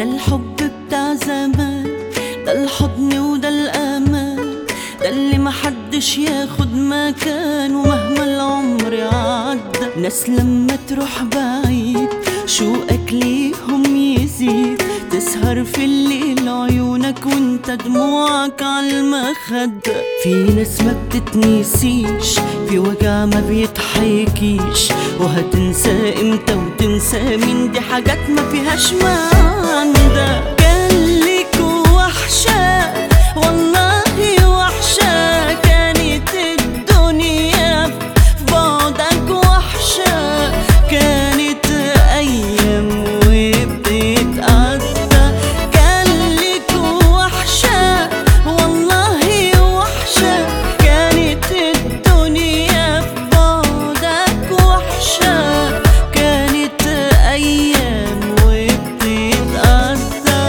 ده الحب بتاع زمان ده الحضن وده الأمان ده اللي محدش ياخد مكانه مهما العمر عدى ناس لما تروح بعيد شوقك ليهم يزيد تسهر في الليل عيونك وانت دموعك عالمخدة في ناس ما بتتنسيش في وجع ما بيتحكيش وهتنسى امتى وتنسى مين دي حاجات ما فيهاش معنى كان ليك وحشة والله وحشة كانت الدنيا في بعدك وحشة كانت أيام وبتتعدى كان ليك وحشة والله وحشة كانت الدنيا في بعدك وحشة كانت أيام وبتتعدى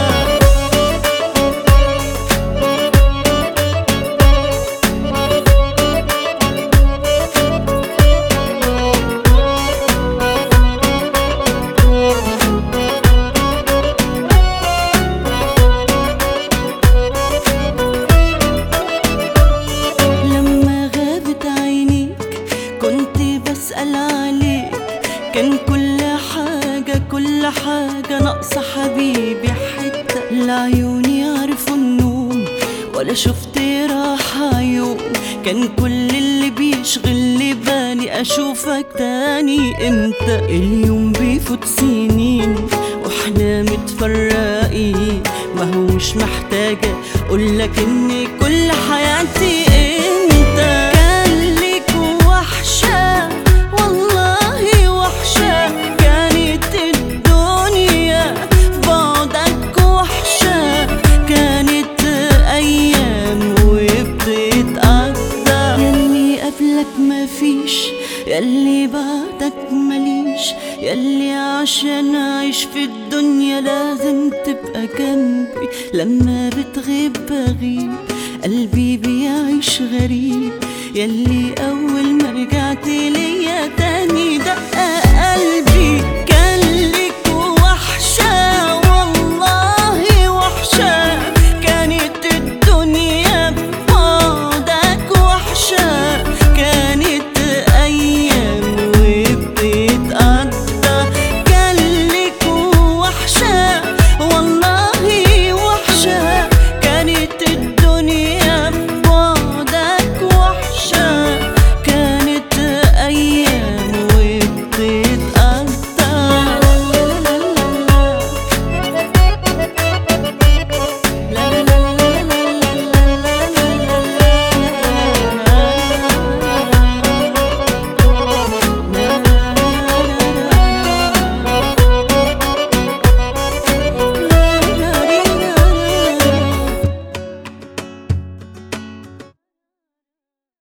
لما غابت عينيك كنت بسأل عليك كان كل حاجة كل حاجة ناقصة حبيبي حتة لا عيوني عرفوا النوم ولا شفت راحة يوم كان كل اللي بيشغل لي بالي أشوفك تاني امتى اليوم بيفوت سنين واحنا متفرقين ما هو مش محتاجة أقولك إن كل حياتي انت كان ليك وحشة والله وحشة كانت الدنيا في بعدك وحشة كانت أيام وبتتقضى ياللي قبلك مفيش ياللي بعدك مليش ياللي عشان أعيش في الدنيا لازم تبقى جنبي لما بتغيب بغيب قلبي بيعيش غريب ياللي أول ما رجعت ليا تاني دق قلبي